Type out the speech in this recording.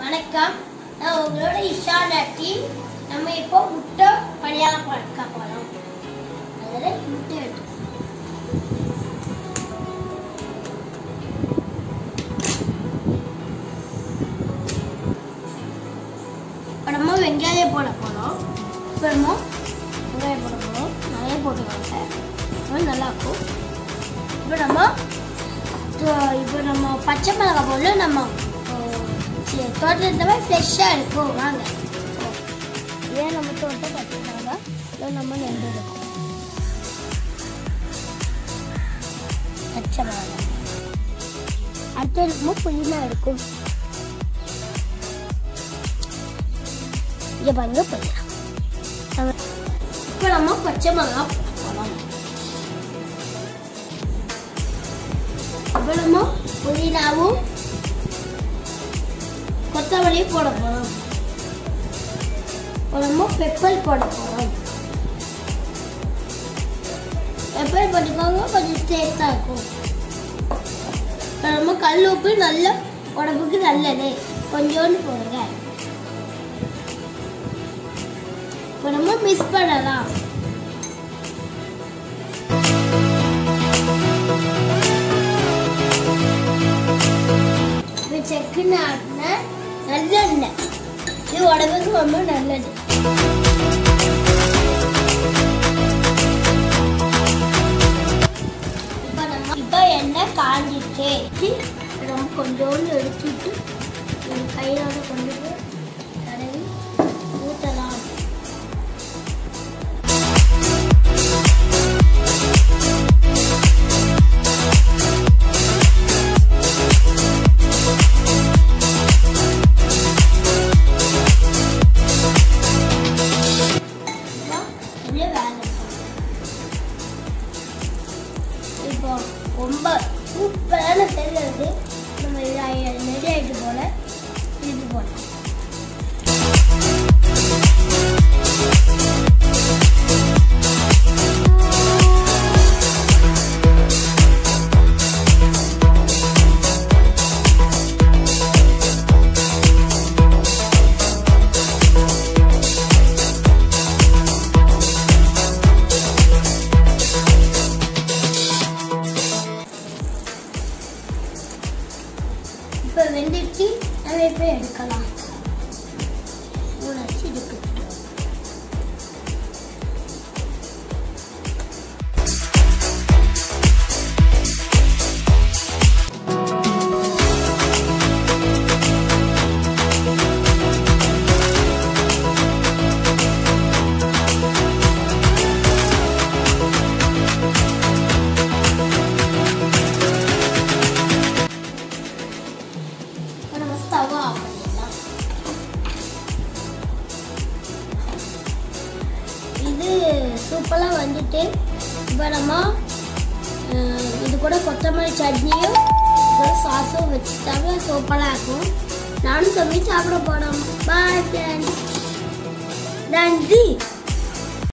வணக்கம் நான் உங்களோட இஷா நட்டி நம்ம இப்போ முட்டை பணியாரம் பார்க்க போகிறோம் அதில் முட்டை எடுத்து இப்போ நம்ம வெங்காயம் போட போகிறோம் இப்போ நம்ம வெங்காயம் போட போகிறோம் நிறைய போட்டுக்கோங்க அப்போ நல்லாயிருக்கும் இப்போ நம்ம தோ- இப்போ நம்ம பச்சை மிளகாய் போடல நம்ம தோட்டத்தை ஃப்ரெஷ்ஷாக இருக்கும் வாங்க ஏன் நம்ம தோட்டம் பச்சை மிளகாய் இல்லை நம்ம நெண்டு இருக்கும் பச்சை மிளகாய் அடுத்து நம்ம புளிமா இருக்கும் இங்கே பாருங்க புளியா இப்போ நம்ம பச்சை மிளகாய் போடலாம் அப்புறமா புதினாவும் கொத்தமல்லி போட போகிறோம் அப்புறமா பெப்பர் போட போகிறோம் பெப்பர் போட்டுக்கோங்க கொஞ்சம் டேஸ்டாக இருக்கும் அப்புறமா கல் உப்பு நல்ல உடம்புக்கு நல்லது கொஞ்சோண்டு போடுங்க அப்புறமா மிஸ் பண்ணலாம் இப்போ செக்குன்னு ஆட்டின நல்லெண்ணெய் இது உடம்புக்கு ரொம்ப நல்லது இப்போ நம்ம இப்போ எண்ணெய் காஞ்சிச்சு நம்ம கொஞ்சோண்டு எடுத்துட்டு நம்ம கையோட கொண்டு போய் தடவி ஊற்றலாம் இதுல வேலை இப்போ ரொம்ப சூப்பரான தெரியாது நம்ம ரெடி ஆகிட்டு போல இது போல இப்போ வெந்துச்சு நம்ம இப்போ எடுக்கலாம் மூணு வச்சு எடுக்கணும் இப்போ நம்ம ஸ்டவ் ஆஃப் பண்ணிடலாம் இது சூப்பராக வந்துட்டு இப்போ நம்ம அஹ், இது கூட கொத்தமல்லி சட்னியும் சாஸும் வச்சுட்டாங்க சூப்பராக இருக்கும் நானும் தம்பி சாப்பிட போனோம் பாய் ஃப்ரெண்ட்ஸ் நன்றி